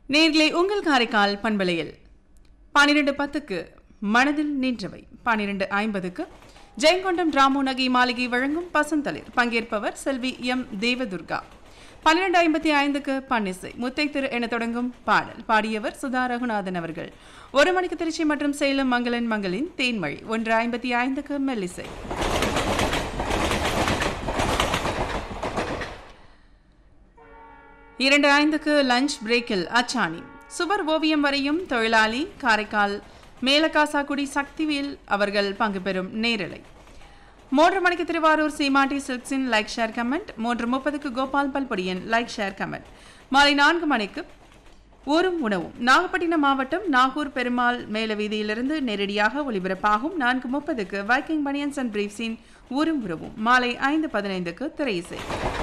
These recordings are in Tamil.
நேர்களே உங்கள் காரைக்கால் பண்பலையில் பன்னிரண்டு பத்துக்கு மனதில் நின்றவை பன்னிரண்டு ஐம்பதுக்கு ஜெயங்கொண்டம் ராமு நகை மாளிகை வழங்கும் பசந்தளிர் பங்கேற்பவர் செல்வி எம் தேவதுர்கா பன்னிரண்டு ஐம்பத்தி ஐந்துக்கு பன்னிசை முத்தை திரு என தொடங்கும் பாடல் பாடியவர் சுதா ரகுநாதன் அவர்கள் ஒரு மணிக்கு திருச்சி மற்றும் சேலம் மங்களன் மங்களின் தேன்மழி ஒன்று ஐம்பத்தி ஐந்துக்கு மெல்லிசை இரண்டு ஐந்துக்கு லஞ்ச் பிரேக்கில் அச்சாணி சுவர் ஓவியம் வரையும் தொழிலாளி காரைக்கால் மேலக்காசாக்குடி சக்திவேல் அவர்கள் பங்கு பெறும் நேரலை மூன்று மணிக்கு திருவாரூர் சீமாட்டி சில்க்ஸின் லைக் ஷேர் கமெண்ட் மூன்று முப்பதுக்கு கோபால் பல்பொடியன் லைக் ஷேர் கமெண்ட் மாலை நான்கு மணிக்கு ஊரும் உணவும் நாகப்பட்டினம் மாவட்டம் நாகூர் பெருமாள் மேல வீதியிலிருந்து நேரடியாக ஒலிபரப்பாகும் நான்கு முப்பதுக்கு வைக்கிங் பனியன்ஸ் அண்ட் பிரீஃப்ஸின் ஊரும் உறவும் மாலை ஐந்து பதினைந்துக்கு திரையிசை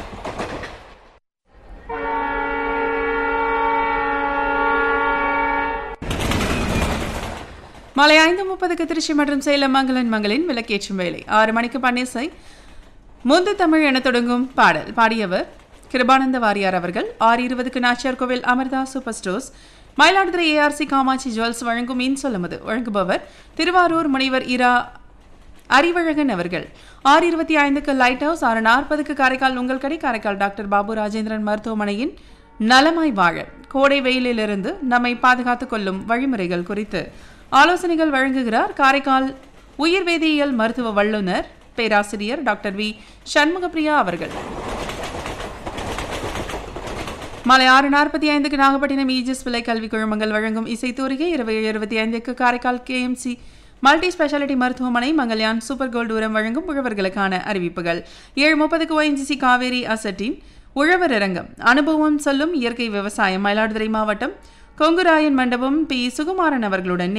மாலை ஐந்து முப்பதுக்கு திருச்சி மற்றும் சேலம் மங்களன் மங்களின் விளக்கேற்றும் வேலை ஆறு மணிக்கு பன்னீசை முந்து தமிழ் என தொடங்கும் பாடல் பாடியவர் கிருபானந்த வாரியார் அவர்கள் ஆறு இருபதுக்கு Nachiyar Koil Amritha super stores Mayiladuthurai ARC Kamatchi jewels வழங்கும் மீன் சொல்லுமது வழங்குபவர் திருவாரூர் முனைவர் இரா அறிவழகன் அவர்கள் ஆறு இருபத்தி ஐந்துக்கு லைட் ஹவுஸ் ஆறு நாற்பதுக்கு காரைக்கால் உங்கள் கடை காரைக்கால் டாக்டர் பாபு ராஜேந்திரன் மருத்துவமனையின் நலமாய் வாழ கோடை வெயிலிலிருந்து நம்மை பாதுகாத்துக் கொள்ளும் வழிமுறைகள் குறித்து ஆலோசனைகள் வழங்குகிறார் காரைக்கால் உயிர் வேதியியல் மருத்துவ வல்லுநர் பேராசிரியர் டாக்டர் வி சண்முகப்பிரியா அவர்கள் மாலை ஆறு நாற்பத்தி ஐந்துக்கு நாகப்பட்டினம் ஈஜிஸ் விலை கல்வி குழுமங்கள் வழங்கும் இசைத்தூரிகை இருபது இருபத்தி ஐந்துக்கு காரைக்கால் கேஎம்சி மல்டி ஸ்பெஷாலிட்டி மருத்துவமனை மங்கல்யான் சூப்பர் கோல்டு உரம் வழங்கும் உழவர்களுக்கான அறிவிப்புகள் ஏழு முப்பதுக்கு ஒஎன்ஜிசி காவேரி அசட்டின் உழவர் அரங்கம் அனுபவம் சொல்லும் இயற்கை விவசாயம் மயிலாடுதுறை மாவட்டம் கொங்குராயன் மண்டபம் பி சுகுமாரன் அவர்களுடன்